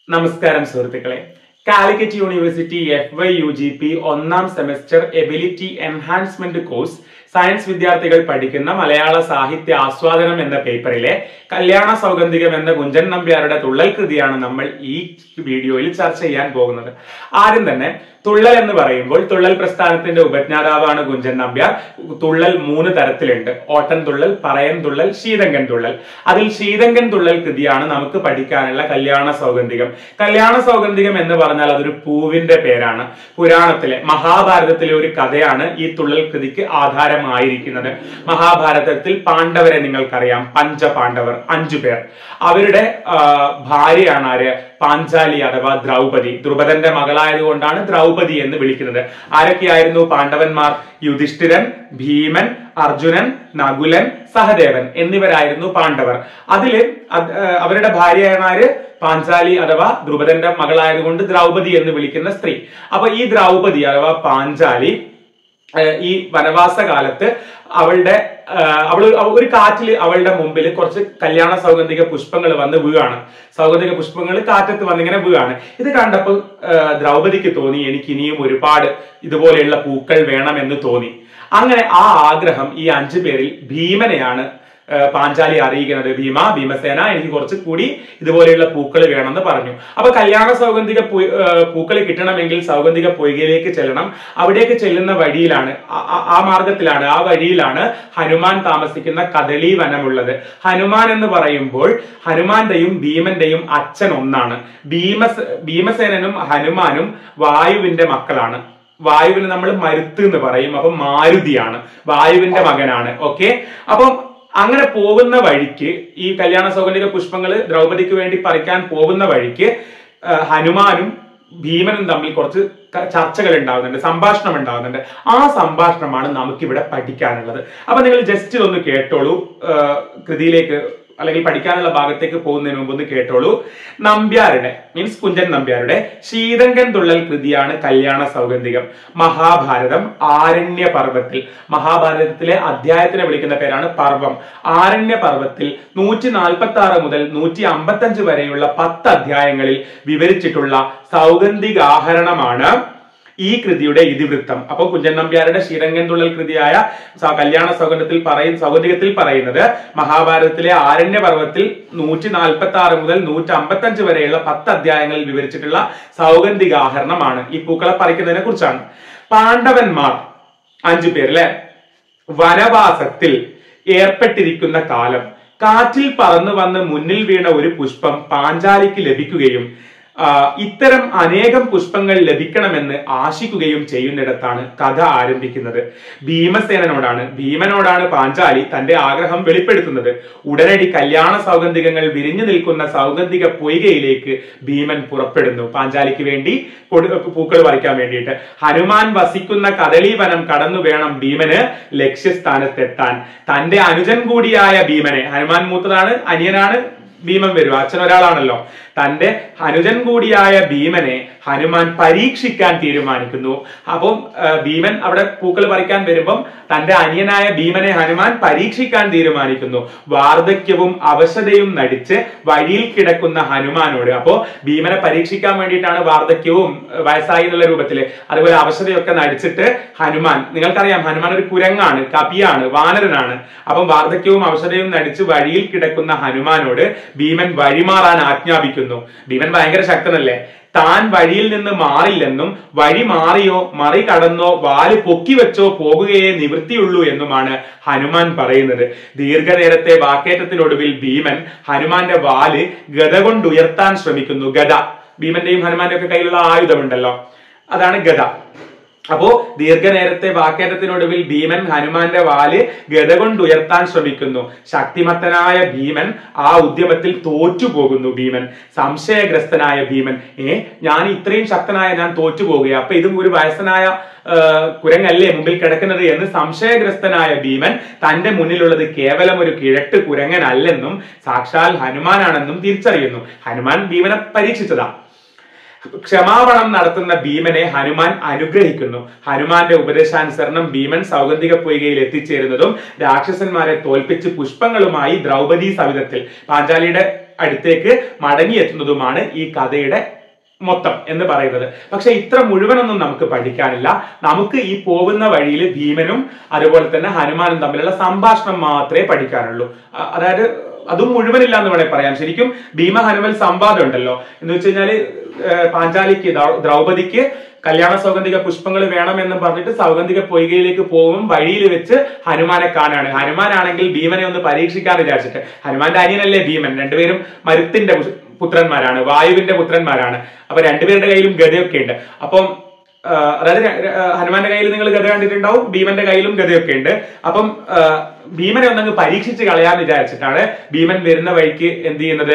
നമസ്കാരം സുഹൃത്തുക്കളെ Calicut University F Y U G P ഒന്നാം semester ability enhancement course science വിദ്യാർത്ഥികൾ പഠിക്കുന്ന മലയാള സാഹിത്യ ആസ്വാദനം എന്ന പേപ്പറിലെ കല്യാണ സൗഗന്ധികം എന്ന കുഞ്ചൻ നമ്പ്യാരുടെ തുള്ളൽ കൃതിയാണ് നമ്മൾ ഈ വീഡിയോയിൽ ചർച്ച ചെയ്യാൻ പോകുന്നത് ആദ്യം തന്നെ തുള്ളൽ എന്ന് പറയുമ്പോൾ തുള്ളൽ പ്രസ്ഥാനത്തിന്റെ ഉപജ്ഞാതാവാണ് കുഞ്ചൻ നമ്പ്യാർ തുള്ളൽ മൂന്ന് തരത്തിലുണ്ട് ഓട്ടൻ തുള്ളൽ പറയൻ തുള്ളൽ ശീതങ്കൻ തുള്ളൽ അതിൽ ശീതങ്കൻ തുള്ളൽ കൃതിയാണ് നമുക്ക് പഠിക്കാനുള്ള കല്യാണ സൗഗന്ധികം കല്യാണ സൗഗന്ധികം എന്ന് പറഞ്ഞാൽ അതൊരു പൂവിന്റെ പേരാണ് പുരാണത്തിലെ മഹാഭാരതത്തിലെ ഒരു കഥയാണ് ഈ തുള്ളൽ കൃതിക്ക് ആധാരമായിരിക്കുന്നത് മഹാഭാരതത്തിൽ പാണ്ഡവരെ നിങ്ങൾക്കറിയാം പഞ്ചപാണ്ഡവർ അഞ്ചു പേർ അവരുടെ ആ, ഭാര്യയാണ് ആര് പാഞ്ചാലി അഥവാ ദ്രൗപദി ദ്രുപദന്റെ മകളായതുകൊണ്ടാണ് ദ്രൗപദി എന്ന് വിളിക്കുന്നത് ആരൊക്കെയായിരുന്നു പാണ്ഡവന്മാർ യുധിഷ്ഠിരൻ ഭീമൻ അർജുനൻ നകുലൻ സഹദേവൻ എന്നിവരായിരുന്നു പാണ്ഡവർ അതില് അത്, ആ, അവരുടെ ഭാര്യയാണ് ആര് പാഞ്ചാലി അഥവാ ദ്രുപദന്റെ മകളായതുകൊണ്ട് ദ്രൗപദി എന്ന് വിളിക്കുന്ന സ്ത്രീ അപ്പൊ ഈ ദ്രൗപദി അഥവാ പാഞ്ചാലി ഏഹ് ഈ വനവാസ കാലത്ത് അവളുടെ ഏഹ് അവള് അവ- ഒരു കാറ്റിൽ അവളുടെ മുമ്പിൽ കുറച്ച് കല്യാണ സൗഗന്ധിക പുഷ്പങ്ങൾ വന്ന് വീഴാണ് സൗഗന്ധിക പുഷ്പങ്ങൾ കാറ്റത്ത് വന്നിങ്ങനെ വീഴാണ് ഇത് കണ്ടപ്പോൾ ഏഹ് ദ്രൗപദിക്ക് തോന്നി എനിക്ക് ഇനിയും ഒരുപാട് ഇതുപോലെയുള്ള പൂക്കൾ വേണമെന്ന് തോന്നി അങ്ങനെ ആ ആഗ്രഹം ഈ അഞ്ചു പേരിൽ ഭീമനെയാണ് ഏഹ് പാഞ്ചാലി അറിയിക്കുന്നത് ഭീമ ഭീമസേന എനിക്ക് കുറച്ച് കൂടി ഇതുപോലെയുള്ള പൂക്കൾ വേണമെന്ന് പറഞ്ഞു അപ്പൊ കല്യാണ സൗഗന്ധിക പൂ- ഏഹ് പൂക്കൾ കിട്ടണമെങ്കിൽ സൗഗന്ധിക പൊയ്കയിലേക്ക് ചെല്ലണം അവിടേക്ക് ചെല്ലുന്ന വഴിയിലാണ് ആ- ആ- ആ മാർഗത്തിലാണ് ആ വഴിയിലാണ് ഹനുമാൻ താമസിക്കുന്ന കദളി വനമുള്ളത് ഹനുമാൻ എന്ന് പറയുമ്പോൾ ഹനുമാന്റെയും ഭീമന്റെയും അച്ഛൻ ഒന്നാണ് ഭീമസ ഭീമസേനനും ഹനുമാനും വായുവിന്റെ മക്കളാണ് വായുവിന് നമ്മൾ മരുത്ത് എന്ന് പറയും അപ്പൊ മാരുതിയാണ് വായുവിന്റെ മകനാണ് ഓക്കെ അപ്പം അങ്ങനെ പോകുന്ന വഴിക്ക് ഈ കല്യാണ സൗഗന്ധിക പുഷ്പങ്ങൾ ദ്രൗപദിക്ക് വേണ്ടി പറിക്കാൻ പോകുന്ന വഴിക്ക് ആ, ഹനുമാനും ഭീമനും തമ്മിൽ കുറച്ച് ക- ചർച്ചകൾ ഉണ്ടാകുന്നുണ്ട് സംഭാഷണം ഉണ്ടാകുന്നുണ്ട് ആ സംഭാഷണമാണ് നമുക്കിവിടെ പഠിക്കാനുള്ളത് അപ്പൊ നിങ്ങൾ ജസ്റ്റ് ഇതൊന്ന് കേട്ടോളൂ ആ, കൃതിയിലേക്ക് അല്ലെങ്കിൽ പഠിക്കാനുള്ള ഭാഗത്തേക്ക് പോകുന്നതിന് മുമ്പ് ഒന്ന് കേട്ടോളൂ നമ്പ്യാരുടെ മീൻസ് കുഞ്ചൻ നമ്പ്യാരുടെ ശീതങ്കൻ തുള്ളൽ കൃതിയാണ് കല്യാണ സൗഗന്ധികം മഹാഭാരതം ആരണ്യ പർവത്തിൽ മഹാഭാരതത്തിലെ അധ്യായത്തിനെ വിളിക്കുന്ന പേരാണ് പർവം ആരണ്യ പർവത്തിൽ നൂറ്റി നാൽപ്പത്തി ആറ് മുതൽ നൂറ്റി അമ്പത്തി അഞ്ച് വരെയുള്ള പത്ത് അധ്യായങ്ങളിൽ വിവരിച്ചിട്ടുള്ള സൗഗന്ധികാഹരണമാണ് ഈ കൃതിയുടെ ഇതിവൃത്തം അപ്പോൾ കുഞ്ചൻ നമ്പ്യാരുടെ ശ്രീരംഗൻ തുള്ളൽ കൃതിയായ സ- കല്യാണ സൗഗന്ധത്തിൽ പറയും സൗഗന്ധികത്തിൽ പറയുന്നത് മഹാഭാരതത്തിലെ ആരണ്യ പർവ്വത്തിൽ നൂറ്റി നാൽപ്പത്തി ആറ് മുതൽ നൂറ്റി അമ്പത്തി അഞ്ച് വരെയുള്ള പത്ത് അധ്യായങ്ങളിൽ വിവരിച്ചിട്ടുള്ള സൗഗന്ധികാഹരണമാണ് ഈ പൂക്കളെ പറിക്കുന്നതിനെ കുറിച്ചാണ് പാണ്ഡവന്മാർ അഞ്ചു പേർ അല്ലെ വനവാസത്തിൽ ഏർപ്പെട്ടിരിക്കുന്ന കാലം കാറ്റിൽ പറന്നു വന്ന് മുന്നിൽ വീണ ഒരു പുഷ്പം പാഞ്ചാലിക്ക് ലഭിക്കുകയും ആ, ഇത്തരം അനേകം പുഷ്പങ്ങൾ ലഭിക്കണമെന്ന് ആശിക്കുകയും ചെയ്യുന്നിടത്താണ് കഥ ആരംഭിക്കുന്നത് ഭീമസേനനോടാണ് ഭീമനോടാണ് പാഞ്ചാലി തന്റെ ആഗ്രഹം വെളിപ്പെടുത്തുന്നത് ഉടനടി കല്യാണ സൗഗന്ധികങ്ങൾ വിരിഞ്ഞു നിൽക്കുന്ന സൗഗന്ധിക പൊയ്കയിലേക്ക് ഭീമൻ പുറപ്പെടുന്നു പാഞ്ചാലിക്ക് വേണ്ടി കൊടു- പൂക്കൾ പറിക്കാൻ വേണ്ടിയിട്ട് ഹനുമാൻ വസിക്കുന്ന കദളി വനം കടന്നു വേണം ഭീമന് ലക്ഷ്യസ്ഥാനത്തെത്താൻ തന്റെ അനുജൻ കൂടിയായ ഭീമനെ ഹനുമാൻ മൂത്തതാണ് അനിയനാണ് ഭീമൻ വരും അച്ഛൻ ഒരാളാണല്ലോ തന്റെ അനുജൻ കൂടിയായ ഭീമനെ ഹനുമാൻ പരീക്ഷിക്കാൻ തീരുമാനിക്കുന്നു അപ്പം ആ, ഭീമൻ അവിടെ പൂക്കൾ പറിക്കാൻ വരുമ്പം തന്റെ അനിയനായ ഭീമനെ ഹനുമാൻ പരീക്ഷിക്കാൻ തീരുമാനിക്കുന്നു വാർദ്ധക്യവും അവശതയും നടിച്ച് വഴിയിൽ കിടക്കുന്ന ഹനുമാനോട് അപ്പോ ഭീമനെ പരീക്ഷിക്കാൻ വേണ്ടിയിട്ടാണ് വാർദ്ധക്യവും ഏഹ്, വയസ്സായി എന്നുള്ള രൂപത്തില് അതുപോലെ അവശതയൊക്കെ നടിച്ചിട്ട് ഹനുമാൻ നിങ്ങൾക്കറിയാം ഹനുമാൻ ഒരു കുരങ്ങാണ് കപിയാണ് വാനരനാണ് അപ്പം വാർദ്ധക്യവും അവശതയും നടിച്ച് വഴിയിൽ കിടക്കുന്ന ഹനുമാനോട് ഭീമൻ വഴിമാറാൻ ആജ്ഞാപിക്കുന്നു ഭീമൻ ഭയങ്കര ശക്തനല്ലേ താൻ വഴിയിൽ നിന്ന് മാറില്ലെന്നും വഴി മാറിയോ മറി കടന്നോ വാല് പൊക്കി വെച്ചോ പോകുകയേ നിവൃത്തിയുള്ളൂ എന്നുമാണ് ഹനുമാൻ പറയുന്നത് ദീർഘനേരത്തെ വാക്കേറ്റത്തിനൊടുവിൽ ഭീമൻ ഹനുമാന്റെ വാല് ഗത കൊണ്ടുയർത്താൻ ശ്രമിക്കുന്നു ഗത ഭീമന്റെയും ഹനുമാന്റെയും ഒക്കെ കയ്യിലുള്ള ആയുധമുണ്ടല്ലോ അതാണ് ഗത അപ്പോ ദീർഘനേരത്തെ വാക്കേറ്റത്തിനൊടുവിൽ ഭീമൻ ഹനുമാന്റെ വാല് ഗത കൊണ്ടുയർത്താൻ ശ്രമിക്കുന്നു ശക്തിമത്തനായ ഭീമൻ ആ ഉദ്യമത്തിൽ തോറ്റുപോകുന്നു ഭീമൻ സംശയഗ്രസ്തനായ ഭീമൻ ഏ ഞാൻ ഇത്രയും ശക്തനായ ഞാൻ തോറ്റുപോകുക അപ്പൊ ഇതും ഒരു വയസ്സനായ ആ, കുരങ്ങല്ലേ മുമ്പിൽ കിടക്കുന്നത് എന്ന് സംശയഗ്രസ്തനായ ഭീമൻ തന്റെ മുന്നിലുള്ളത് കേവലം ഒരു കിഴട്ട് കുരങ്ങനല്ലെന്നും സാക്ഷാൽ ഹനുമാനാണെന്നും തിരിച്ചറിയുന്നു ഹനുമാൻ ഭീമനെ പരീക്ഷിച്ചതാ ക്ഷമാപണം നടത്തുന്ന ഭീമനെ ഹനുമാൻ അനുഗ്രഹിക്കുന്നു ഹനുമാന്റെ ഉപദേശാനുസരണം ഭീമൻ സൗഗന്ധിക പൊയ്കയിൽ എത്തിച്ചേരുന്നതും രാക്ഷസന്മാരെ തോൽപ്പിച്ച് പുഷ്പങ്ങളുമായി ദ്രൗപദി സവിധത്തിൽ പാഞ്ചാലിയുടെ അടുത്തേക്ക് മടങ്ങിയെത്തുന്നതുമാണ് ഈ കഥയുടെ മൊത്തം എന്ന് പറയുന്നത് പക്ഷെ ഇത്ര മുഴുവനൊന്നും നമുക്ക് പഠിക്കാനില്ല നമുക്ക് ഈ പോകുന്ന വഴിയിൽ ഭീമനും അതുപോലെ തന്നെ ഹനുമാനും തമ്മിലുള്ള സംഭാഷണം മാത്രമേ പഠിക്കാനുള്ളൂ അ- അതായത് അതും മുഴുവനില്ല എന്ന് വേണേൽ പറയാം ശരിക്കും ഭീമ ഹനുമൽ സംവാദം ഉണ്ടല്ലോ എന്ന് വെച്ച് കഴിഞ്ഞാല് ഏഹ് പാഞ്ചാലിക്ക് ദ്രൗ- ദ്രൗപദിക്ക് കല്യാണ സൗഗന്ധിക പുഷ്പങ്ങൾ വേണമെന്ന് പറഞ്ഞിട്ട് സൗഗന്ധിക പൊയ്കയിലേക്ക് പോകും വഴിയിൽ വെച്ച് ഹനുമാനെ കാണാണ് ഹനുമാനാണെങ്കിൽ ഭീമനെ ഒന്ന് പരീക്ഷിക്കാൻ വിചാരിച്ചിട്ട് ഹനുമാന്റെ അനിയനല്ലേ ഭീമൻ രണ്ടുപേരും മരുത്തിന്റെ പുഷ്- പുത്രന്മാരാണ് വായുവിന്റെ പുത്രന്മാരാണ് അപ്പൊ രണ്ടുപേരുടെ കയ്യിലും ഗതയൊക്കെ ഉണ്ട് അപ്പം ആ, അതായത് ര- ര- ഹനുമാന്റെ കയ്യിൽ നിങ്ങൾ ഗത കണ്ടിട്ടുണ്ടാവും ഭീമന്റെ കയ്യിലും ഗതയൊക്കെ ഉണ്ട് അപ്പം ആ, ഭീമനെ ഒന്നങ്ങ് പരീക്ഷിച്ച് കളയാന്ന് വിചാരിച്ചിട്ടാണ് ഭീമൻ വരുന്ന വഴിക്ക് എന്ത് ചെയ്യുന്നത്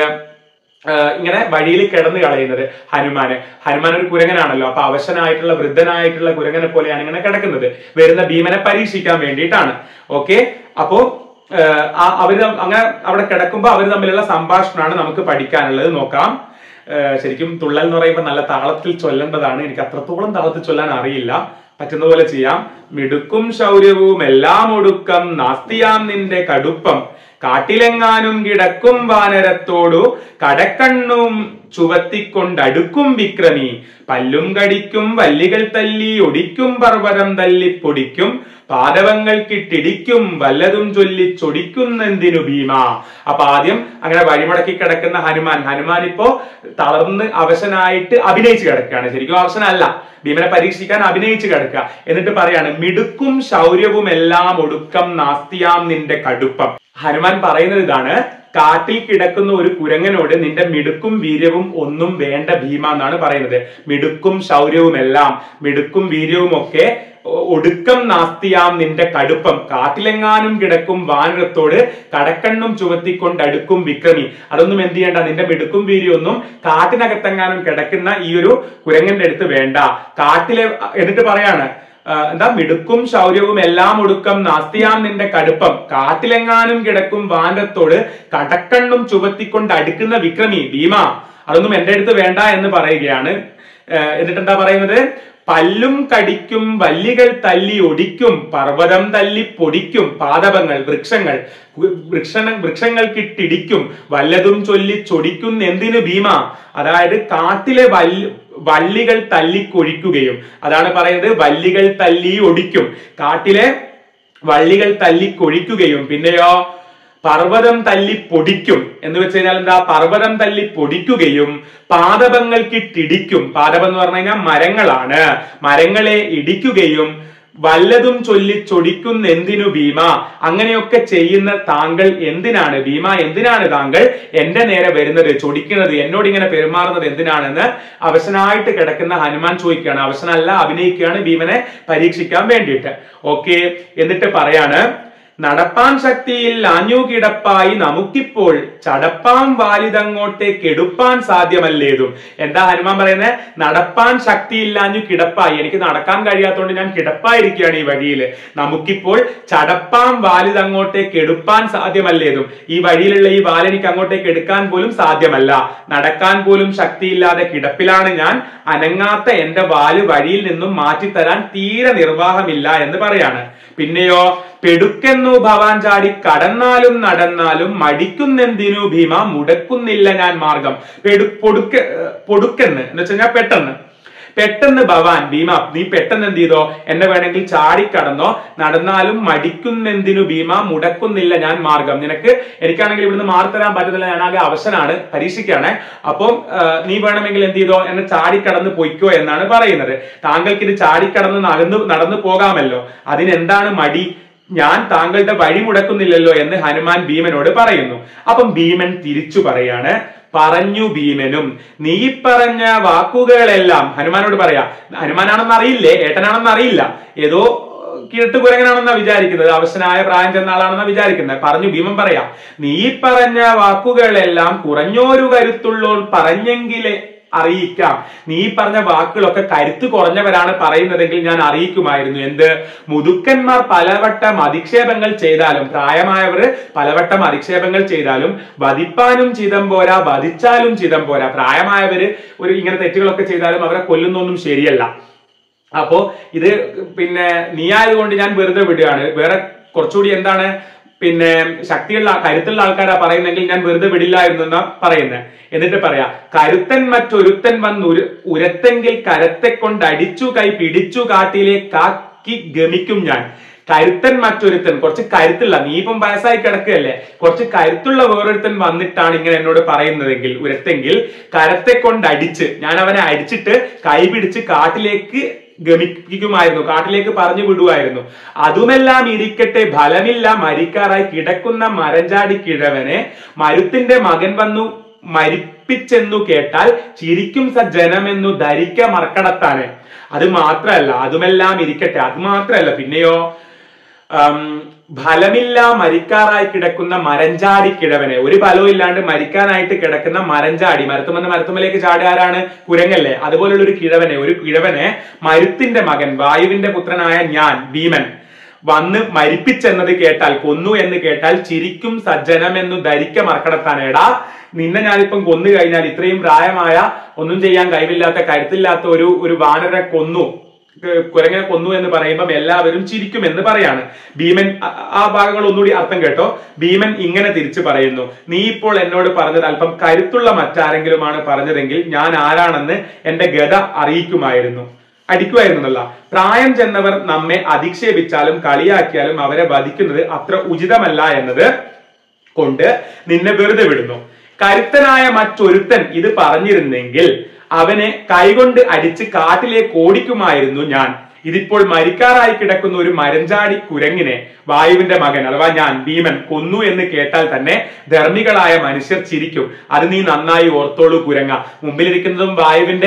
ആ, ഇങ്ങനെ വഴിയിൽ കിടന്ന് കളയുന്നത് ഹനുമാന് ഹനുമാൻ ഒരു കുരങ്ങനാണല്ലോ അപ്പൊ അവശനായിട്ടുള്ള വൃദ്ധനായിട്ടുള്ള കുരങ്ങനെ പോലെയാണ് ഇങ്ങനെ കിടക്കുന്നത് വരുന്ന ഭീമനെ പരീക്ഷിക്കാൻ വേണ്ടിയിട്ടാണ് ഓക്കെ അപ്പോ ഏഹ് ആ അവര് തം- അങ്ങനെ അവിടെ കിടക്കുമ്പോൾ അവർ തമ്മിലുള്ള സംഭാഷണമാണ് നമുക്ക് പഠിക്കാനുള്ളത് നോക്കാം ഏഹ് ശരിക്കും തുള്ളൽ എന്ന് പറയുമ്പോൾ നല്ല താളത്തിൽ ചൊല്ലേണ്ടതാണ് എനിക്ക് അത്രത്തോളം താളത്തിൽ ചൊല്ലാൻ അറിയില്ല പറ്റുന്ന പോലെ ചെയ്യാം മിടുക്കും ശൗര്യവും എല്ലാം ഒടുക്കം നാസ്തിയാം നിന്റെ കടുപ്പം കാട്ടിലെങ്ങാനും കിടക്കും വാനരത്തോടു കടക്കണ്ണും ചുവത്തിക്കൊണ്ടടുക്കും വിക്രമി പല്ലും കടിക്കും വല്ലികൾ തല്ലി ഒടിക്കും പർവ്വതം തല്ലി പൊടിക്കും പാദവങ്ങൾക്കിട്ടിടിക്കും വല്ലതും ചൊല്ലി ചൊടിക്കുന്നെന്തിനു ഭീമ അപ്പൊ ആദ്യം അങ്ങനെ വഴിമുടക്കി കിടക്കുന്ന ഹനുമാൻ ഹനുമാൻ ഇപ്പോ തളർന്ന് അവശനായിട്ട് അഭിനയിച്ച് കിടക്കുകയാണ് ശരിക്കും അവശനല്ല ഭീമനെ പരീക്ഷിക്കാൻ അഭിനയിച്ച് കിടക്കുക എന്നിട്ട് പറയാണ് മിടുക്കും ശൗര്യവും എല്ലാം ഒടുക്കം നാസ്തിയാം നിന്റെ കടുപ്പം ഹനുമാൻ പറയുന്നത് ഇതാണ് കാട്ടിൽ കിടക്കുന്ന ഒരു കുരങ്ങനോട് നിന്റെ മിടുക്കും വീര്യവും ഒന്നും വേണ്ട ഭീമ എന്നാണ് പറയുന്നത് മിടുക്കും ശൗര്യവും എല്ലാം മിടുക്കും വീര്യവും ഒക്കെ ഒ- ഒടുക്കം നാസ്തിയാം നിന്റെ കടുപ്പം കാട്ടിലെങ്ങാനും കിടക്കും വാനരത്തോട് കടക്കണ്ണും ചുവത്തിക്കൊണ്ട് അടുക്കും വിക്രമി അതൊന്നും എന്ത് ചെയ്യണ്ട നിന്റെ മിടുക്കും വീര്യൊന്നും കാട്ടിനകത്തെങ്ങാനും കിടക്കുന്ന ഈ ഒരു കുരങ്ങന്റെ അടുത്ത് വേണ്ട കാട്ടിലെ എന്നിട്ട് പറയാണ് ആ, എന്താ മിടുക്കും ശൗര്യവും എല്ലാം ഒടുക്കം നാസ്തിയാം നിന്റെ കടുപ്പം കാട്ടിലെങ്ങാനും കിടക്കും വാനരത്തോട് കടക്കണ്ണും ചുവത്തിക്കൊണ്ട് അടുക്കുന്ന വിക്രമി ഭീമ അതൊന്നും എന്റെ അടുത്ത് വേണ്ട എന്ന് പറയുകയാണ് ഏഹ് എന്നിട്ട് എന്താ പറയുന്നത് പല്ലും കടിക്കും വല്ലികൾ തല്ലി ഒടിക്കും പർവ്വതം തല്ലി പൊടിക്കും പാദപങ്ങൾ വൃക്ഷങ്ങൾ വൃക്ഷ വൃക്ഷങ്ങൾക്കിട്ടിടിക്കും വല്ലതും ചൊല്ലി ചൊടിക്കും എന്തിനു ഭീമ അതായത് കാട്ടിലെ വല്ല് വള്ളികൾ തല്ലിക്കൊഴിക്കുകയും അതാണ് പറയുന്നത് വല്ലികൾ തല്ലി ഒടിക്കും കാട്ടിലെ വള്ളികൾ തല്ലി കൊഴിക്കുകയും പിന്നെയോ പർവ്വതം തല്ലി പൊടിക്കും എന്ന് വെച്ച് കഴിഞ്ഞാൽ എന്താ പർവ്വതം തല്ലി പൊടിക്കുകയും പാദപങ്ങൾക്കിട്ടിടിക്കും പാദപം എന്ന് പറഞ്ഞു കഴിഞ്ഞാൽ മരങ്ങളാണ് മരങ്ങളെ ഇടിക്കുകയും വല്ലതും ചൊല്ലി ചൊടിക്കുന്ന എന്തിനു ഭീമ അങ്ങനെയൊക്കെ ചെയ്യുന്ന താങ്കൾ എന്തിനാണ് ഭീമ എന്തിനാണ് താങ്കൾ എന്റെ നേരെ വരുന്നത് ചൊടിക്കുന്നത് എന്നോട് ഇങ്ങനെ പെരുമാറുന്നത് എന്തിനാണെന്ന് അവശനായിട്ട് കിടക്കുന്ന ഹനുമാൻ ചോദിക്കുകയാണ് അവശനല്ല അഭിനയിക്കുകയാണ് ഭീമനെ പരീക്ഷിക്കാൻ വേണ്ടിയിട്ട് ഓക്കെ എന്നിട്ട് പറയാണ് നടപ്പാൻ ശക്തിയിൽ ആഞ്ഞു കിടപ്പായി നമുക്കിപ്പോൾ ചടപ്പാൻ വാലിതങ്ങോട്ടേക്ക് എടുപ്പാൻ സാധ്യമല്ലേതും എന്താ ഹനുമാൻ പറയുന്നത് നടപ്പാൻ ശക്തിയില്ലാഞ്ഞു കിടപ്പായി എനിക്ക് നടക്കാൻ കഴിയാത്തതുകൊണ്ട് ഞാൻ കിടപ്പായിരിക്കുകയാണ് ഈ വഴിയിൽ നമുക്കിപ്പോൾ ചടപ്പാൻ വാലിതങ്ങോട്ടേക്ക് എടുപ്പാൻ സാധ്യമല്ലേതും ഈ വഴിയിലുള്ള ഈ വാൽ എനിക്ക് അങ്ങോട്ടേക്ക് എടുക്കാൻ പോലും സാധ്യമല്ല നടക്കാൻ പോലും ശക്തിയില്ലാതെ കിടപ്പിലാണ് ഞാൻ അനങ്ങാത്ത എന്റെ വാല് വഴിയിൽ നിന്നും മാറ്റിത്തരാൻ തീരെ നിർവാഹമില്ല എന്ന് പറയാണ് പിന്നെയോ പെടുക്കെന്നു ഭവാൻ ചാടി കടന്നാലും നടന്നാലും മടിക്കുന്നെന്തിനു ഭീമ മുടക്കുന്നില്ല ഞാൻ മാർഗം പെടു പൊടുക്ക പൊടുക്കെന്ന് എന്ന് വെച്ച് കഴിഞ്ഞാൽ പെട്ടെന്ന് പെട്ടെന്ന് ഭവാൻ ഭീമ നീ പെട്ടെന്ന് എന്ത് ചെയ്തോ എന്നെ വേണമെങ്കിൽ ചാടിക്കടന്നോ നടന്നാലും മടിക്കുന്നെന്തിനു ഭീമ മുടക്കുന്നില്ല ഞാൻ മാർഗം നിനക്ക് എനിക്കാണെങ്കിൽ ഇവിടുന്ന് മാറി തരാൻ പറ്റുന്നില്ല ഞാനാകെ അവശനാണ് പരീക്ഷിക്കാണ് അപ്പം ആ, നീ വേണമെങ്കിൽ എന്ത് ചെയ്തോ എന്നെ ചാടിക്കടന്ന് പൊയ്ക്കോ എന്നാണ് പറയുന്നത് താങ്കൾക്ക് ഇത് ചാടിക്കടന്ന് നടന്നു നടന്നു പോകാമല്ലോ അതിനെന്താണ് മടി ഞാൻ താങ്കളുടെ വഴി മുടക്കുന്നില്ലല്ലോ എന്ന് ഹനുമാൻ ഭീമനോട് പറയുന്നു അപ്പം ഭീമൻ തിരിച്ചു പറയാണ് പറഞ്ഞു ഭീമനും നീ പറഞ്ഞ വാക്കുകളെല്ലാം ഹനുമാനോട് പറയാ ഹനുമാനാണെന്ന് അറിയില്ലേ ഏട്ടനാണെന്ന് അറിയില്ല ഏതോ കിഴട്ട് കുരങ്ങനാണെന്നാ വിചാരിക്കുന്നത് അവശനായ പ്രായം ചെന്ന ആളാണെന്നാ വിചാരിക്കുന്നത് പറഞ്ഞു ഭീമൻ പറയാം നീ പറഞ്ഞ വാക്കുകളെല്ലാം കുറഞ്ഞൊരു കരുത്തുള്ളോൾ പറഞ്ഞെങ്കിലേ അറിയിക്കാം നീ പറഞ്ഞ വാക്കുകളൊക്കെ കരുത്ത് കുറഞ്ഞവരാണ് പറയുന്നതെങ്കിൽ ഞാൻ അറിയിക്കുമായിരുന്നു എന്ത് മുതുക്കന്മാർ പലവട്ടം അധിക്ഷേപങ്ങൾ ചെയ്താലും പ്രായമായവർ പലവട്ടം അധിക്ഷേപങ്ങൾ ചെയ്താലും വധിപ്പാനും ചിതം പോരാ വധിച്ചാലും ചിതം പോരാ പ്രായമായവര് ഒരു ഇങ്ങനെ തെറ്റുകളൊക്കെ ചെയ്താലും അവരെ കൊല്ലുന്നൊന്നും ശരിയല്ല അപ്പോ ഇത് പിന്നെ നീ ആയതുകൊണ്ട് ഞാൻ വെറുതെ വിടുകയാണ് വേറെ കുറച്ചുകൂടി എന്താണ് പിന്നെ ശക്തിയുള്ള കരുത്തുള്ള ആൾക്കാരാ പറയുന്നെങ്കിൽ ഞാൻ വെറുതെ വിടില്ലായിരുന്നു എന്നാ പറയുന്നത് എന്നിട്ട് പറയാ കരുത്തൻ മറ്റൊരുത്തൻ വന്ന് ഉര ഉരത്തെങ്കിൽ കരത്തെ കൊണ്ട് അടിച്ചു കൈ പിടിച്ചു കാട്ടിലേക്കാക്കി ഗമിക്കും ഞാൻ കരുത്തൻ മറ്റൊരുത്തൻ കുറച്ച് കരുത്തുള്ള നീ ഇപ്പം വയസ്സായി കിടക്കുകയല്ലേ കുറച്ച് കരുത്തുള്ള വേറൊരുത്തൻ വന്നിട്ടാണ് ഇങ്ങനെ എന്നോട് പറയുന്നതെങ്കിൽ ഉരത്തെങ്കിൽ കരത്തെ കൊണ്ട് അടിച്ച് ഞാൻ അവനെ അടിച്ചിട്ട് കൈ പിടിച്ച് കാട്ടിലേക്ക് ഗമിക്കുമായിരുന്നു കാട്ടിലേക്ക് പറഞ്ഞു വിടുമായിരുന്നു അതുമെല്ലാം ഇരിക്കട്ടെ ഫലമില്ല മരിക്കാറായി കിടക്കുന്ന മരഞ്ചാടി കിഴവനെ മരുത്തിന്റെ മകൻ വന്നു മരിപ്പിച്ചെന്നു കേട്ടാൽ ചിരിക്കും സജ്ജനമെന്നു ധരിക്ക മറക്കടത്താന് അത് മാത്രമല്ല അതുമെല്ലാം ഇരിക്കട്ടെ അത് മാത്രമല്ല പിന്നെയോ ഉം, ഫലമില്ല മരിക്കാറായി കിടക്കുന്ന മരഞ്ചാടി കിഴവനെ ഒരു ഫലവും ഇല്ലാണ്ട് മരിക്കാനായിട്ട് കിടക്കുന്ന മരഞ്ചാടി മരത്തുമെന്ന് മരത്തുമ്മലേക്ക് ചാടുകാരാണ് കുരങ്ങല്ലേ അതുപോലുള്ള ഒരു കിഴവനെ ഒരു കിഴവനെ മരുത്തിന്റെ മകൻ വായുവിന്റെ പുത്രനായ ഞാൻ ഭീമൻ വന്ന് മരിപ്പിച്ചെന്നത് കേട്ടാൽ കൊന്നു എന്ന് കേട്ടാൽ ചിരിക്കും സജ്ജനമെന്നു ധരിക്ക മറക്കടത്താനേടാ നിന്നെ ഞാനിപ്പം കൊന്നു കഴിഞ്ഞാൽ ഇത്രയും പ്രായമായ ഒന്നും ചെയ്യാൻ കഴിവില്ലാത്ത കരുത്തില്ലാത്ത ഒരു ഒരു വാനരെ കൊന്നു ഏർ കുരങ്ങനെ കൊന്നു എന്ന് പറയുമ്പം എല്ലാവരും ചിരിക്കും എന്ന് പറയാണ് ഭീമൻ ആ- ആ ഭാഗങ്ങൾ ഒന്നുകൂടി അർത്ഥം കേട്ടോ ഭീമൻ ഇങ്ങനെ തിരിച്ചു പറയുന്നു നീ ഇപ്പോൾ എന്നോട് പറഞ്ഞത് അല്പം കരുത്തുള്ള മറ്റാരെങ്കിലുമാണ് പറഞ്ഞതെങ്കിൽ ഞാൻ ആരാണെന്ന് എന്റെ ഗത അറിയിക്കുമായിരുന്നു അടിക്കുമായിരുന്നു എന്നല്ല പ്രായം ചെന്നവർ നമ്മെ അധിക്ഷേപിച്ചാലും കളിയാക്കിയാലും അവരെ വധിക്കുന്നത് അത്ര ഉചിതമല്ല എന്നത് കൊണ്ട് നിന്നെ വെറുതെ വിടുന്നു കരുത്തനായ മറ്റൊരുത്തൻ ഇത് പറഞ്ഞിരുന്നെങ്കിൽ അവനെ കൈകൊണ്ട് അടിച്ച് കാട്ടിലേക്ക് ഓടിക്കുമായിരുന്നു ഞാൻ ഇതിപ്പോൾ മരിക്കാറായി കിടക്കുന്ന ഒരു മരഞ്ചാടി കുരങ്ങിനെ വായുവിന്റെ മകൻ അഥവാ ഞാൻ ഭീമൻ കൊന്നു എന്ന് കേട്ടാൽ തന്നെ ധർമ്മികളായ മനുഷ്യർ ചിരിക്കും അത് നീ നന്നായി ഓർത്തോളൂ കുരങ്ങ മുമ്പിലിരിക്കുന്നതും വായുവിന്റെ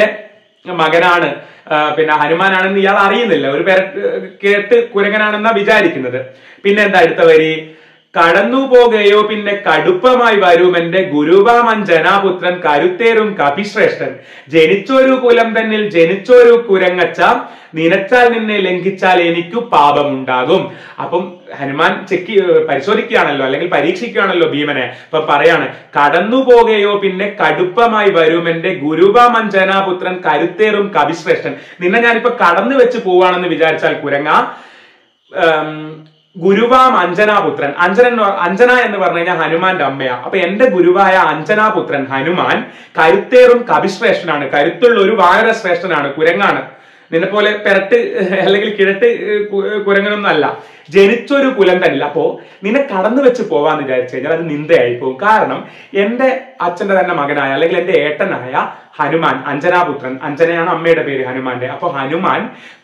മകനാണ് ആ, പിന്നെ ഹനുമാനാണെന്ന് ഇയാൾ അറിയുന്നില്ല ഒരു പേര കേട്ട് കുരങ്ങനാണെന്നാ വിചാരിക്കുന്നത് പിന്നെ എന്താ അടുത്ത വരി കടന്നു പോകുകയോ പിന്നെ കടുപ്പമായി വരും എന്റെ ഗുരുവാമൻ ജനാപുത്രൻ കരുത്തേറും കപിശ്രേഷ്ഠൻ ജനിച്ചൊരു കുലം തന്നിൽ ജനിച്ചൊരു കുരങ്ങച്ച നിനച്ചാൽ നിന്നെ ലംഘിച്ചാൽ എനിക്കു പാപമുണ്ടാകും അപ്പം ഹനുമാൻ ചെക്ക് പരിശോധിക്കുകയാണല്ലോ അല്ലെങ്കിൽ പരീക്ഷിക്കുകയാണല്ലോ ഭീമനെ അപ്പൊ പറയാണ് കടന്നു പോകുകയോ പിന്നെ കടുപ്പമായി വരും എന്റെ ഗുരുവാമൻ ജനാപുത്രൻ കരുത്തേറും കവിശ്രേഷ്ഠൻ നിന്നെ ഞാനിപ്പോ കടന്നു വെച്ച് പോവാണെന്ന് വിചാരിച്ചാൽ കുരങ്ങ ഉം, ഗുരുവാം അഞ്ജനാപുത്രൻ അഞ്ജന എന്ന് പറ- അഞ്ജന എന്ന് പറഞ്ഞു കഴിഞ്ഞാൽ ഹനുമാന്റെ അമ്മയാ അപ്പൊ എന്റെ ഗുരുവായ അഞ്ജനാപുത്രൻ ഹനുമാൻ കരുത്തേറും കവിശ്രേഷ്ഠനാണ് കരുത്തുള്ള ഒരു വാനര ശ്രേഷ്ഠനാണ് കുരങ്ങാണ് നിന്നെ പോലെ പെരട്ട് അല്ലെങ്കിൽ കിഴട്ട് കു- കുരങ്ങനൊന്നും അല്ല ജനിച്ചൊരു കുലം തന്നില്ല അപ്പോ നിന്നെ കടന്നു വെച്ച് പോവാന്ന് വിചാരിച്ചു കഴിഞ്ഞാൽ അത് നിന്ദയായി പോകും കാരണം എന്റെ അച്ഛന്റെ തന്നെ മകനായ അല്ലെങ്കിൽ എന്റെ ഏട്ടനായ ഹനുമാൻ അഞ്ജനാപുത്രൻ അഞ്ജനയാണ് അമ്മയുടെ പേര് ഹനുമാന്റെ അപ്പൊ ഹനുമാൻ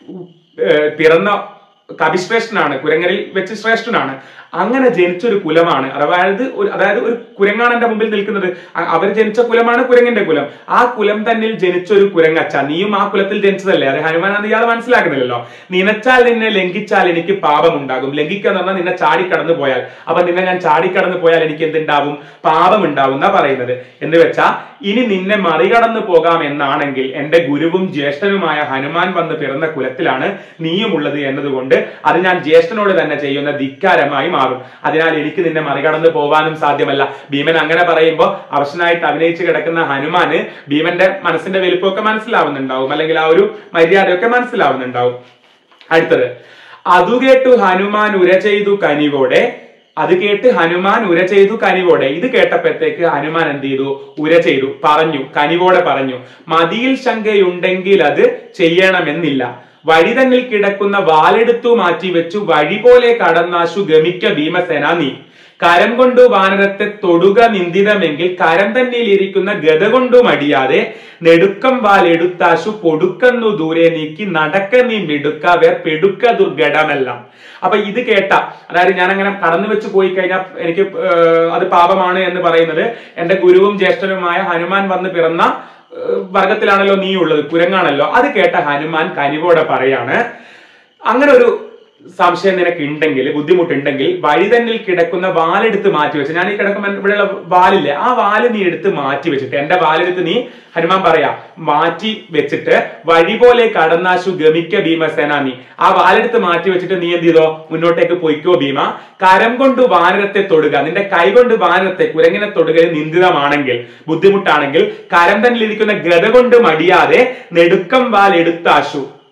ഏഹ്, പിറന്ന കവിശ്രേഷ്ഠനാണ് കുരങ്ങരിൽ വെച്ച് ശ്രേഷ്ഠനാണ് അങ്ങനെ ജനിച്ചൊരു കുലമാണ് അതായത് ഒരു അതായത് ഒരു കുരങ്ങാണ് എന്റെ മുമ്പിൽ നിൽക്കുന്നത് അ- അവർ ജനിച്ച കുലമാണ് കുരങ്ങിന്റെ കുലം ആ കുലം തന്നിൽ ജനിച്ചൊരു കുരങ്ങച്ച നീയും ആ കുലത്തിൽ ജനിച്ചതല്ലേ അത് ഹനുമാനാന്ന് ഇയാൾ മനസ്സിലാക്കുന്നില്ലല്ലോ നിനച്ചാൽ നിന്നെ ലംഘിച്ചാൽ എനിക്ക് പാപമുണ്ടാകും ലംഘിക്കുക എന്ന് പറഞ്ഞാൽ നിന്നെ ചാടിക്കടന്നു പോയാൽ അപ്പൊ നിന്നെ ഞാൻ ചാടിക്കടന്നു പോയാൽ എനിക്ക് എന്തുണ്ടാവും പാപമുണ്ടാവും എന്നാ പറയുന്നത് എന്ന് വെച്ചാ ഇനി നിന്നെ മറികടന്നു പോകാം എന്നാണെങ്കിൽ എന്റെ ഗുരുവും ജ്യേഷ്ഠനുമായ ഹനുമാൻ വന്ന് പിറന്ന കുലത്തിലാണ് നീയുമുള്ളത് എന്നതുകൊണ്ട് അത് ഞാൻ ജ്യേഷ്ഠനോട് തന്നെ ചെയ്യുന്ന ധിക്കാരമായി മാറും അതിനാൽ എനിക്ക് നിന്നെ മറികടന്നു പോവാനും സാധ്യമല്ല ഭീമൻ അങ്ങനെ പറയുമ്പോൾ അവശനായിട്ട് അഭിനയിച്ച് കിടക്കുന്ന ഹനുമാന് ഭീമന്റെ മനസ്സിന്റെ വലിപ്പമൊക്കെ മനസ്സിലാവുന്നുണ്ടാവും അല്ലെങ്കിൽ ആ ഒരു മര്യാദയൊക്കെ മനസ്സിലാവുന്നുണ്ടാവും അടുത്തത് അതു കേട്ടു ഹനുമാൻ ഉര ചെയ്തു കനിവോടെ അത് കേട്ട് ഹനുമാൻ ഉര ചെയ്തു കനിവോടെ ഇത് കേട്ടപ്പോഴത്തേക്ക് ഹനുമാൻ എന്ത് ചെയ്തു ഉര ചെയ്തു പറഞ്ഞു കനിവോടെ പറഞ്ഞു മതിയിൽ ശങ്കയുണ്ടെങ്കിൽ അത് ചെയ്യണമെന്നില്ല വഴി തന്നിൽ കിടക്കുന്ന വാലെടുത്തു മാറ്റി വെച്ചു വഴി പോലെ കടന്നാശു ഗമിക്ക ഭീമസേന നീ കരം കൊണ്ടു വാനരത്തെ തൊടുക നിന്ദിതമെങ്കിൽ കരം തന്നിൽ ഇരിക്കുന്ന ഗത കൊണ്ടു മടിയാതെ നെടുക്കം വാൽ എടുത്താശു പൊടുക്കുന്നു ദൂരെ നീക്കി നടക്ക നീ മിടുക്ക വേർ പെടുക്ക ദുർഘടമെല്ലാം അപ്പൊ ഇത് കേട്ട അതായത് ഞാൻ അങ്ങനെ കടന്നു വെച്ച് പോയി കഴിഞ്ഞാൽ എനിക്ക് ഏഹ്, അത് പാപമാണ് എന്ന് പറയുന്നത് എന്റെ ഗുരുവും ജ്യേഷ്ഠനുമായ ഹനുമാൻ വന്ന് പിറന്ന ഏഹ്, വർഗത്തിലാണല്ലോ നീ ഉള്ളത് കുരങ്ങാണല്ലോ അത് കേട്ട ഹനുമാൻ കനിവോടെ പറയാണ് അങ്ങനെ ഒരു സംശയം നിനക്ക് ഉണ്ടെങ്കിൽ ബുദ്ധിമുട്ടുണ്ടെങ്കിൽ വഴി തന്നിൽ കിടക്കുന്ന വാലെടുത്ത് മാറ്റി വെച്ച് ഞാൻ ഈ കിടക്കുമ്പോൾ ഇവിടെയുള്ള വാലില്ലേ ആ വാല് നീ എടുത്ത് മാറ്റി വെച്ചിട്ട് എന്റെ വാലെടുത്ത് നീ ഹനുമാൻ പറയാ മാറ്റി വെച്ചിട്ട് വഴി പോലെ കടന്നാശു ഗമിക്ക ഭീമസേന നീ ആ വാലെടുത്ത് മാറ്റി വെച്ചിട്ട് നീ എന്ത് ചെയ്തോ മുന്നോട്ടേക്ക് പൊയ്ക്കോ ഭീമ കരം കൊണ്ട് വാനരത്തെ തൊടുക നിന്റെ കൈ കൊണ്ട് വാനരത്തെ കുരങ്ങിനെ തൊടുക നിന്ദിതമാണെങ്കിൽ ബുദ്ധിമുട്ടാണെങ്കിൽ കരം തന്നിലിരിക്കുന്ന ഗത കൊണ്ട് മടിയാതെ നെടുക്കം വാൽ എടുത്താശു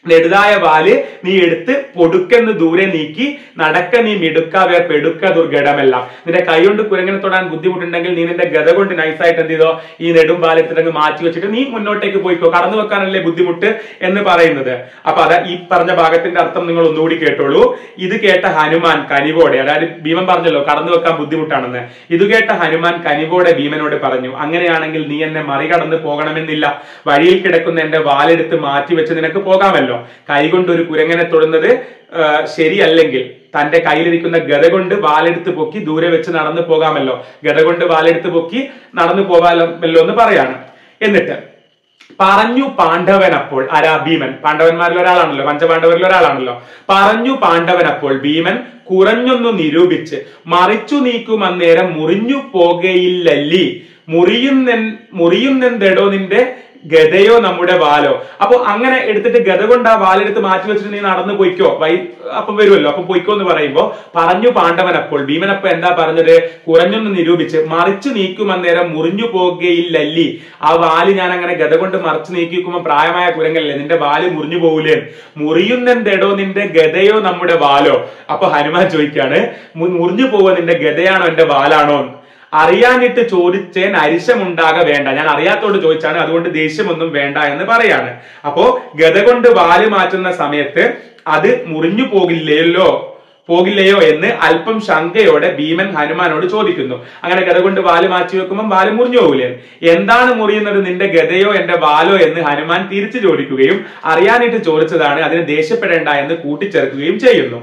നെടുതായ വാല് നീ എടുത്ത് പൊടുക്കെന്ന് ദൂരെ നീക്കി നടക്ക നീ മിടുക്കാവേർ പെടുക്ക ദുർഘടമെല്ലാം നിന്റെ കൈ കൊണ്ട് കുരങ്ങനെ തൊടാൻ ബുദ്ധിമുട്ടുണ്ടെങ്കിൽ നീ നിന്റെ ഗത കൊണ്ട് നൈസായിട്ട് എന്ത് ചെയ്തോ ഈ നെടും വാലെടുത്തിട്ടങ്ങ് മാറ്റി വെച്ചിട്ട് നീ മുന്നോട്ടേക്ക് പോയിക്കോ കടന്നു വെക്കാനല്ലേ ബുദ്ധിമുട്ട് എന്ന് പറയുന്നത് അപ്പൊ അതാ ഈ പറഞ്ഞ ഭാഗത്തിന്റെ അർത്ഥം നിങ്ങൾ ഒന്നുകൂടി കേട്ടോളൂ ഇത് കേട്ട ഹനുമാൻ കനിവോടെ അതായത് ഭീമൻ പറഞ്ഞല്ലോ കടന്നു വെക്കാൻ ബുദ്ധിമുട്ടാണെന്ന് ഇത് കേട്ട ഹനുമാൻ കനിവോടെ ഭീമനോട് പറഞ്ഞു അങ്ങനെയാണെങ്കിൽ നീ എന്നെ മറികടന്ന് പോകണമെന്നില്ല വഴിയിൽ കിടക്കുന്ന എന്റെ വാലെടുത്ത് മാറ്റി വെച്ച് നിനക്ക് പോകാമല്ലോ കൈകൊണ്ട് ഒരു കുരങ്ങനെ തൊടുന്നത് ആ, ശരിയല്ലെങ്കിൽ തന്റെ കയ്യിലിരിക്കുന്ന ഗത കൊണ്ട് വാലെടുത്ത് പൊക്കി ദൂരെ വെച്ച് നടന്നു പോകാമല്ലോ ഗത കൊണ്ട് വാലെടുത്ത് പൊക്കി നടന്നു പോകാമല്ലോ എന്ന് പറയാണ് എന്നിട്ട് പറഞ്ഞു പാണ്ഡവൻ അപ്പോൾ ആരാ ഭീമൻ പാണ്ഡവന്മാരിൽ ഒരാളാണല്ലോ പഞ്ചപാണ്ഡവരിൽ ഒരാളാണല്ലോ പറഞ്ഞു പാണ്ഡവൻ അപ്പോൾ ഭീമൻ കുറഞ്ഞൊന്നു നിരൂപിച്ച് മറിച്ചു നീക്കും അന്നേരം മുറിഞ്ഞു പോകയില്ലല്ലി മുറിയുന്നെൻ മുറിയുന്നെന്തെടോ നിന്റെ ഗതയോ നമ്മുടെ വാലോ അപ്പൊ അങ്ങനെ എടുത്തിട്ട് ഗത കൊണ്ട് ആ വാലെടുത്ത് മാറ്റി വെച്ചിട്ട് നീ നടന്നു പോയിക്കോ വൈ അപ്പം വരുമല്ലോ അപ്പൊ പോയിക്കോ എന്ന് പറയുമ്പോ പറഞ്ഞു പാണ്ഡവൻ അപ്പോൾ ഭീമനപ്പ എന്താ പറഞ്ഞത് കുറഞ്ഞൊന്ന് നിരൂപിച്ച് മറിച്ചു നീക്കും അന്നേരം മുറിഞ്ഞു പോകുകയില്ലല്ലി ആ വാല് ഞാൻ അങ്ങനെ ഗത കൊണ്ട് മറിച്ചു നീക്കി വെക്കുമ്പോ പ്രായമായ കുരങ്ങല്ലേ നിന്റെ വാല് മുറിഞ്ഞു പോകൂലേ മുറിയുന്നെന്തെടോ നിന്റെ ഗതയോ നമ്മുടെ വാലോ അപ്പൊ ഹനുമാൻ ചോദിക്കാണ് "മു- മുറിഞ്ഞു പോവുക നിന്റെ ഗതയാണോ എന്റെ വാലാണോ എന്ന്. അറിയാനിട്ട് ചോദിച്ചേൻ അരിശമുണ്ടാക വേണ്ട ഞാൻ അറിയാത്തോട് ചോദിച്ചാണ് അതുകൊണ്ട് ദേഷ്യമൊന്നും വേണ്ട എന്ന് പറയാണ് അപ്പോ ഗത കൊണ്ട് വാല് മാറ്റുന്ന സമയത്ത് അത് മുറിഞ്ഞു പോകില്ലല്ലോ പോകില്ലയോ എന്ന് അല്പം ശങ്കയോടെ ഭീമൻ ഹനുമാനോട് ചോദിക്കുന്നു അങ്ങനെ ഗത കൊണ്ട് വാല് മാറ്റി വെക്കുമ്പോൾ വാല് മുറിഞ്ഞു പോകില്ലേ എന്താണ് മുറിയുന്നത് നിന്റെ ഗതയോ എന്റെ വാലോ എന്ന് ഹനുമാൻ തിരിച്ചു ചോദിക്കുകയും അറിയാനിട്ട് ചോദിച്ചതാണ് അതിന് ദേഷ്യപ്പെടേണ്ട എന്ന് കൂട്ടിച്ചേർക്കുകയും ചെയ്യുന്നു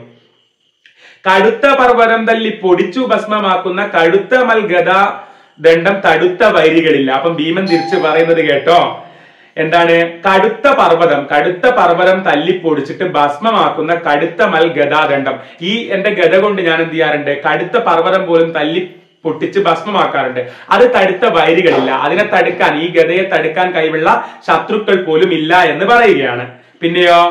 കടുത്ത പർവ്വതം തല്ലി പൊടിച്ചു ഭസ്മമാക്കുന്ന കടുത്ത മൽഗത ദണ്ഡം തടുത്ത വൈരികളില്ല അപ്പം ഭീമൻ തിരിച്ചു പറയുന്നത് കേട്ടോ എന്താണ് കടുത്ത പർവ്വതം കടുത്ത പർവ്വതം തല്ലിപ്പൊടിച്ചിട്ട് ഭസ്മമാക്കുന്ന കടുത്ത മൽ ഗതാദണ്ഡം ഈ എന്റെ ഗത കൊണ്ട് ഞാൻ എന്ത് ചെയ്യാറുണ്ട് കടുത്ത പർവ്വതം പോലും തല്ലി പൊട്ടിച്ച് ഭസ്മമാക്കാറുണ്ട് അത് തടുത്ത വൈരികളില്ല അതിനെ തടുക്കാൻ ഈ ഗതയെ തടുക്കാൻ കഴിവുള്ള ശത്രുക്കൾ പോലും ഇല്ല എന്ന് പറയുകയാണ് പിന്നെയോ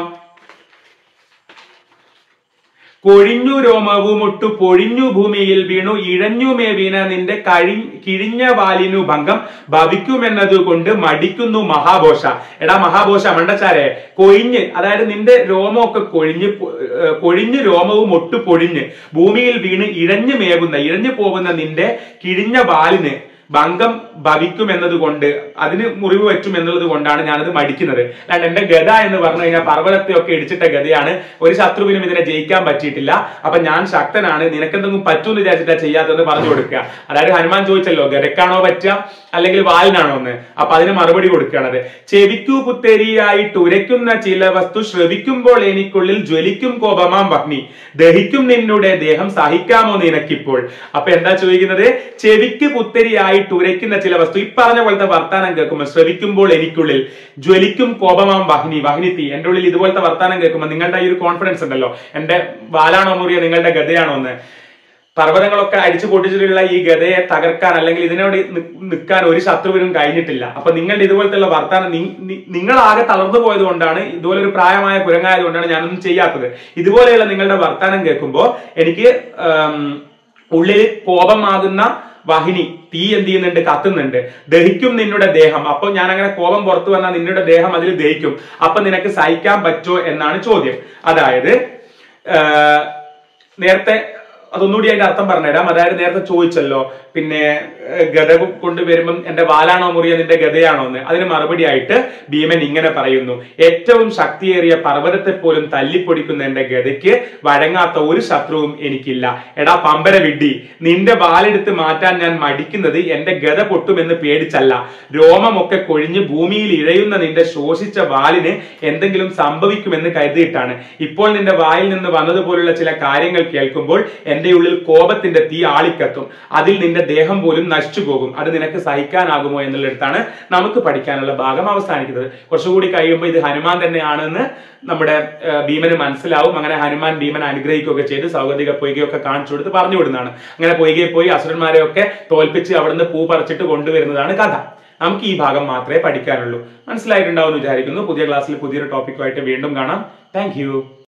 കൊഴിഞ്ഞു രോമവുമൊട്ടു പൊഴിഞ്ഞു ഭൂമിയിൽ വീണു ഇഴഞ്ഞുമേ വീണ നിന്റെ കഴി കിഴിഞ്ഞ വാലിനു ഭംഗം ഭവിക്കുമെന്നതുകൊണ്ട് മടിക്കുന്നു മഹാഘോഷ എടാ മഹാഘോഷ മണ്ടച്ചാരെ കൊഴിഞ്ഞ് അതായത് നിന്റെ രോമമൊക്കെ കൊഴിഞ്ഞ് പൊ- ഏർ കൊഴിഞ്ഞ് രോമവും ഒട്ടു പൊഴിഞ്ഞ് ഭൂമിയിൽ വീണ് ഇഴഞ്ഞു മേവുന്ന ഇഴഞ്ഞു പോകുന്ന നിന്റെ കിഴിഞ്ഞ വാലിന് ഭംഗം ഭവിക്കും എന്നതുകൊണ്ട് അതിന് മുറിവ് പറ്റും എന്നുള്ളത് കൊണ്ടാണ് ഞാനത് മടിക്കുന്നത് അല്ലാണ്ട് എന്റെ ഗത എന്ന് പറഞ്ഞു കഴിഞ്ഞാൽ പർവ്വതത്തെ ഒക്കെ ഇടിച്ചിട്ട ഗതയാണ് ഒരു ശത്രുവിനും ഇതിനെ ജയിക്കാൻ പറ്റിയിട്ടില്ല അപ്പൊ ഞാൻ ശക്തനാണ് നിനക്കെന്തെങ്കിലും പറ്റൂന്ന് വിചാരിച്ചിട്ടാ ചെയ്യാത്തതെന്ന് പറഞ്ഞു കൊടുക്കുക അതായത് ഹനുമാൻ ചോദിച്ചല്ലോ ഗതക്കാണോ പറ്റുക അല്ലെങ്കിൽ വാലിനാണോ എന്ന് അപ്പൊ അതിന് മറുപടി കൊടുക്കുകയാണത് ചെവിക്കു പുത്തേരിയായിട്ട് ഉരയ്ക്കുന്ന ചില വസ്തു ശ്രവിക്കുമ്പോൾ എനിക്കുള്ളിൽ ജ്വലിക്കും കോപമാം വഗ്നി ദഹിക്കും നിന്നുടെ ദേഹം സഹിക്കാമോ നിനക്കിപ്പോൾ അപ്പൊ എന്താ ചോദിക്കുന്നത് ചെവിക്ക് പുത്തരിയായിട്ട് ഉരയ്ക്കുന്ന ചില വസ്തു ഈ പറഞ്ഞ പോലത്തെ വർത്താനം കേൾക്കുമ്പോൾ ശ്രവിക്കുമ്പോൾ എനിക്കുള്ളിൽ ജ്വലിക്കും കോപമാം വഹിനി വഹിനി തീ എന്റെ ഉള്ളിൽ ഇതുപോലത്തെ വർത്താനം കേൾക്കുമ്പോൾ നിങ്ങളുടെ ഈ ഒരു കോൺഫിഡൻസ് ഉണ്ടല്ലോ എന്റെ വാലാണോ മുറിയ നിങ്ങളുടെ ഗതയാണോ എന്ന് പർവ്വതങ്ങളൊക്കെ അടിച്ചു പൊട്ടിച്ചിട്ടുള്ള ഈ ഗതയെ തകർക്കാൻ അല്ലെങ്കിൽ ഇതിനോട് നി- നിൽക്കാൻ ഒരു ശത്രുവിനും കഴിഞ്ഞിട്ടില്ല അപ്പൊ നിങ്ങളുടെ ഇതുപോലത്തെ വർത്താനം നി- നി- നിങ്ങളാകെ തളർന്നു പോയത് കൊണ്ടാണ് ഇതുപോലെ ഒരു പ്രായമായ കുരങ്ങായത് കൊണ്ടാണ് ഞാനൊന്നും ചെയ്യാത്തത് ഇതുപോലെയുള്ള നിങ്ങളുടെ വർത്താനം കേൾക്കുമ്പോൾ എനിക്ക് ആം, ഉള്ളിൽ കോപമാകുന്ന വാഹിനി തീ എന്ത് ചെയ്യുന്നുണ്ട് കത്തുന്നുണ്ട് ദഹിക്കും നിന്നുടെ ദേഹം അപ്പൊ ഞാൻ അങ്ങനെ കോപം പുറത്തു വന്നാൽ നിന്നുടെ ദേഹം അതിൽ ദഹിക്കും അപ്പൊ നിനക്ക് സഹിക്കാൻ പറ്റുമോ എന്നാണ് ചോദ്യം അതായത് ആ, നേരത്തെ അതൊന്നുകൂടി അതിന്റെ അർത്ഥം പറഞ്ഞുതരാം അതായത് നേരത്തെ ചോദിച്ചല്ലോ പിന്നെ ഏഹ്, ഗത കൊണ്ടുവരുമ്പം എന്റെ വാലാണോ മുറിയ നിന്റെ ഗതയാണോ എന്ന് അതിന് മറുപടി ആയിട്ട് ഭീമൻ ഇങ്ങനെ പറയുന്നു ഏറ്റവും ശക്തിയേറിയ പർവ്വതത്തെ പോലും തല്ലിപ്പൊടിക്കുന്ന എന്റെ ഗതയ്ക്ക് വഴങ്ങാത്ത ഒരു ശത്രുവും എനിക്കില്ല എടാ പമ്പര വിഡ്ഡി നിന്റെ വാലെടുത്ത് മാറ്റാൻ ഞാൻ മടിക്കുന്നത് എന്റെ ഗത പൊട്ടുമെന്ന് പേടിച്ചല്ല രോമമൊക്കെ കൊഴിഞ്ഞ് ഭൂമിയിൽ ഇഴയുന്ന നിന്റെ ശോഷിച്ച വാലിന് എന്തെങ്കിലും സംഭവിക്കുമെന്ന് കരുതിയിട്ടാണ് ഇപ്പോൾ നിന്റെ വായിൽ നിന്ന് വന്നതുപോലുള്ള ചില കാര്യങ്ങൾ കേൾക്കുമ്പോൾ എന്റെ ഉള്ളിൽ കോപത്തിന്റെ തീ ആളിക്കത്തും അതിൽ നിന്റെ ദേഹം പോലും നശിച്ചു പോകും അത് നിനക്ക് സഹിക്കാനാകുമോ എന്നുള്ളിടത്താണ് നമുക്ക് പഠിക്കാനുള്ള ഭാഗം അവസാനിക്കുന്നത് കുറച്ചുകൂടി കഴിയുമ്പോൾ ഇത് ഹനുമാൻ തന്നെയാണെന്ന് നമ്മുടെ ഏഹ്, ഭീമന് മനസ്സിലാവും അങ്ങനെ ഹനുമാൻ ഭീമനെ അനുഗ്രഹിക്കുകയൊക്കെ ചെയ്ത് സൗഗതിക പൊയ്കയൊക്കെ കാണിച്ചു കൊടുത്ത് പറഞ്ഞു വിടുന്നതാണ് അങ്ങനെ പൊയ്കയെ പോയി അസുരന്മാരെ ഒക്കെ തോൽപ്പിച്ച് അവിടുന്ന് പൂ പറിച്ചിട്ട് കൊണ്ടുവരുന്നതാണ് കഥ നമുക്ക് ഈ ഭാഗം മാത്രമേ പഠിക്കാനുള്ളൂ മനസ്സിലായിട്ടുണ്ടാവും എന്ന് വിചാരിക്കുന്നു പുതിയ ക്ലാസ്സിൽ പുതിയൊരു ടോപ്പിക്കുമായിട്ട് വീണ്ടും കാണാം താങ്ക്